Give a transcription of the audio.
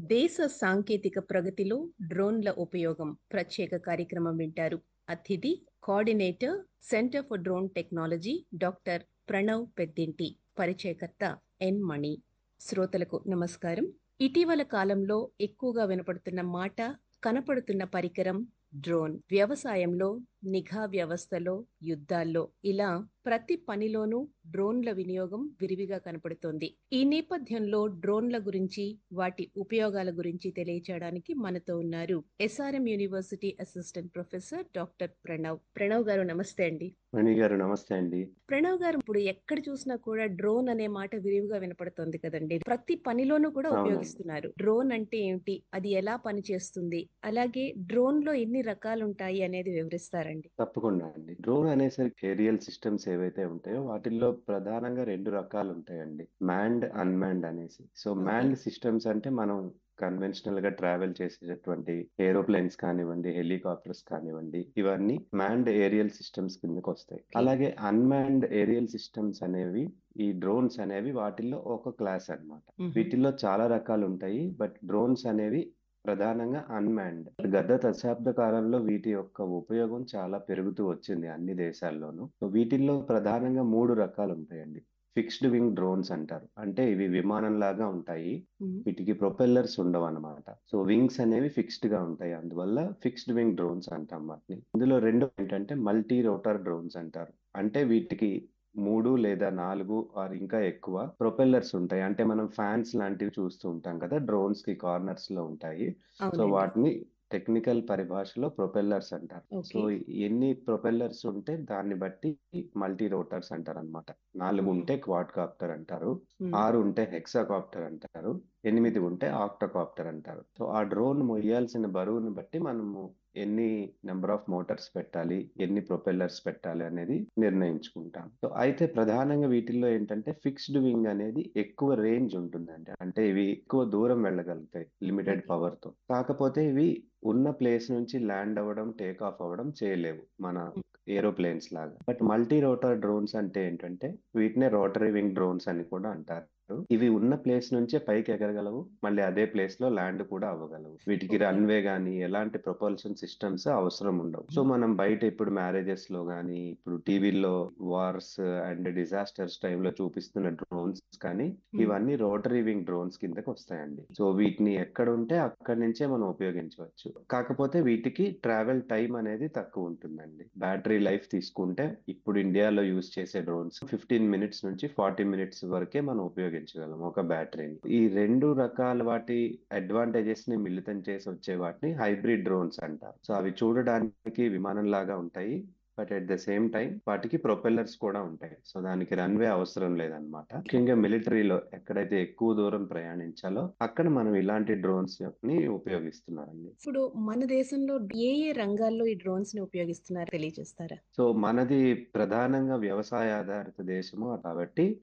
దేశ సాంకేతిక ప్రగతిలో డ్రోన్ల ఉపయోగం ప్రత్యేక కార్యక్రమం వింటారు అతిథి coordinator centre for drone technology doctor Pranav Peddinti పరిచయకర్త ఎన్ మణి శ్రోతలకు నమస్కారం ఇటీవల కాలంలో ఎక్కువగా వినపడుతున్న మాట కనపడుతున్న పరికరం డ్రోన్ వ్యవసాయంలో నిఘా వ్యవస్థలో యుద్ధాల్లో ఇలా ప్రతి పనిలోనూ డ్రోన్ల వినియోగం విరివిగా కనపడుతోంది ఈ నేపథ్యంలో డ్రోన్ల గురించి వాటి ఉపయోగాల గురించి తెలియచేయడానికి మనతో ఉన్నారు SRM university assistant professor doctor Pranav Pranav గారు నమస్తే అండి మణి గారు నమస్తే అండి ప్రణవ్ గారు ఇప్పుడు ఎక్కడ చూసినా కూడా డ్రోన్ అనే మాట విరివిగా వినపడుతోంది కదండి ప్రతి పనిలోనూ కూడా అవునండి. ఉపయోగిస్తున్నారు డ్రోన్ అంటే ఏమిటి అది ఎలా పనిచేస్తుంది అలాగే డ్రోన్ లో ఎన్ని రకాలు ఉంటాయి అనేది వివరిస్తారండి తప్పకుండా అండి డ్రోన్ అనేసరికి ఏరియల్ సిస్టమ్స్ ఏవైతే ఉంటాయో వాటిల్లో ప్రధానంగా రెండు రకాలు ఉంటాయండి మ్యాండ్ అన్మ్యాండ్ అనేసి సో Okay. మ్యాండ్ సిస్టమ్స్ అంటే మనం కన్వెన్షనల్ గా ట్రావెల్ చేసేటటువంటి ఏరోప్లేన్స్ కానివ్వండి హెలికాప్టర్స్ కానివ్వండి ఇవన్నీ మ్యాండ్ ఏరియల్ సిస్టమ్స్ కిందకి వస్తాయి అలాగే అన్మ్యాండ్ ఏరియల్ సిస్టమ్స్ అనేవి ఈ డ్రోన్స్ అనేవి వాటిల్లో ఒక క్లాస్ అన్నమాట మ్మ్. వీటిల్లో చాలా రకాలు ఉంటాయి బట్ డ్రోన్స్ అనేవి ప్రధానంగా అన్మాన్డ్ గత దశాబ్ద కాలంలో వీటి యొక్క ఉపయోగం చాలా పెరుగుతూ వచ్చింది అన్ని దేశాల్లోనూ సో వీటిల్లో ప్రధానంగా మూడు రకాలు ఉంటాయండి ఫిక్స్డ్ వింగ్ డ్రోన్స్ అంటారు అంటే ఇవి విమానం లాగా ఉంటాయి మ్మ్. వీటికి ప్రొపెల్లర్స్ ఉండవు అనమాట సో వింగ్స్ అనేవి ఫిక్స్డ్ గా ఉంటాయి అందువల్ల ఫిక్స్డ్ వింగ్ డ్రోన్స్ అంటాం వాటిని ఇందులో రెండు ఏంటంటే మల్టీ రోటర్ డ్రోన్స్ అంటారు అంటే వీటికి మూడు లేదా నాలుగు ఆర్ ఇంకా ఎక్కువ ప్రొపెల్లర్స్ ఉంటాయి అంటే మనం ఫ్యాన్స్ లాంటివి చూస్తూ ఉంటాం కదా డ్రోన్స్ కి కార్నర్స్ లో ఉంటాయి సో అవునండి వాటిని టెక్నికల్ పరిభాషలో ప్రొపెల్లర్స్ అంటారు సో ఓకే ఎన్ని ప్రొపెల్లర్స్ ఉంటే దాన్ని బట్టి మల్టీ రోటర్స్ అంటారు అనమాట నాలుగు మ్మ్. ఉంటే క్వాడ్ కాప్టర్ అంటారు మ్మ్. ఆరు ఉంటే హెక్సాకాప్టర్ అంటారు ఎనిమిది ఉంటే ఆక్టోకాప్టర్ అంటారు సో ఆ డ్రోన్ మొయ్యాల్సిన బరువుని బట్టి మనము ఎన్ని నెంబర్ ఆఫ్ మోటార్స్ పెట్టాలి ఎన్ని ప్రొపెల్లర్స్ పెట్టాలి అనేది నిర్ణయించుకుంటాం సో అయితే ప్రధానంగా వీటిల్లో ఏంటంటే ఫిక్స్డ్ వింగ్ అనేది ఎక్కువ రేంజ్ ఉంటుందండి అంటే ఇవి ఎక్కువ దూరం వెళ్ళగలుగుతాయి లిమిటెడ్ ఓకే పవర్ తో కాకపోతే ఇవి ఉన్న ప్లేస్ నుంచి ల్యాండ్ అవ్వడం టేక్ ఆఫ్ అవ్వడం చేయలేవు మన మ్మ్. ఏరోప్లేన్స్ లాగా బట్ మల్టీ రోటర్ డ్రోన్స్ అంటే ఏంటంటే వీటినే రోటరీ వింగ్ డ్రోన్స్ అని కూడా అంటారు ఇవి ఉన్న ప్లేస్ నుంచే పైకి ఎగరగలవు మళ్ళీ అదే ప్లేస్ లో ల్యాండ్ కూడా అవ్వగలవు వీటికి ఓకే రన్వే గానీ ఎలాంటి ప్రొపల్షన్ సిస్టమ్స్ అవసరం ఉండవు సో మనం బయట ఇప్పుడు మ్యారేజెస్ లో గానీ ఇప్పుడు టీవీల్లో వార్స్ అండ్ డిజాస్టర్స్ టైంలో చూపిస్తున్న డ్రోన్స్ కానీ మ్మ్. ఇవన్నీ రోటరీ వింగ్ డ్రోన్స్ కిందకి వస్తాయండి సో వీటిని ఎక్కడ ఉంటే అక్కడి నుంచే మనం ఉపయోగించవచ్చు కాకపోతే వీటికి ట్రావెల్ టైం అనేది తక్కువ ఉంటుందండి బ్యాటరీ లైఫ్ తీసుకుంటే ఇప్పుడు ఇండియాలో యూజ్ చేసే డ్రోన్స్ ఫిఫ్టీన్ మినిట్స్ నుంచి ఫార్టీ మినిట్స్ వరకే మనం ఉపయోగించగలం ఒక బ్యాటరీని ఈ రెండు రకాల వాటి అడ్వాంటేజెస్ ని మిళితం చేసి వచ్చే వాటిని హైబ్రిడ్ డ్రోన్స్ అంటారు సో అవి చూడడానికి విమానం లాగా ఉంటాయి but at the same time వాటికి ప్రొపెల్లర్స్ కూడా ఉంటాయి సో దానికి రన్వే అవసరం లేదనమాట ముఖ్యంగా మిలిటరీలో ఎక్కడైతే ఎక్కువ దూరం ప్రయాణించాలో అక్కడ మనం ఇలాంటి డ్రోన్స్ ని ఉపయోగిస్తున్నారండి ఇప్పుడు మన దేశంలో ఏ ఏ రంగాల్లో ఈ డ్రోన్స్ ని ఉపయోగిస్తున్నారో తెలియజేస్తారా సో మనది ప్రధానంగా వ్యవసాయ ఆధారిత దేశము కాబట్టి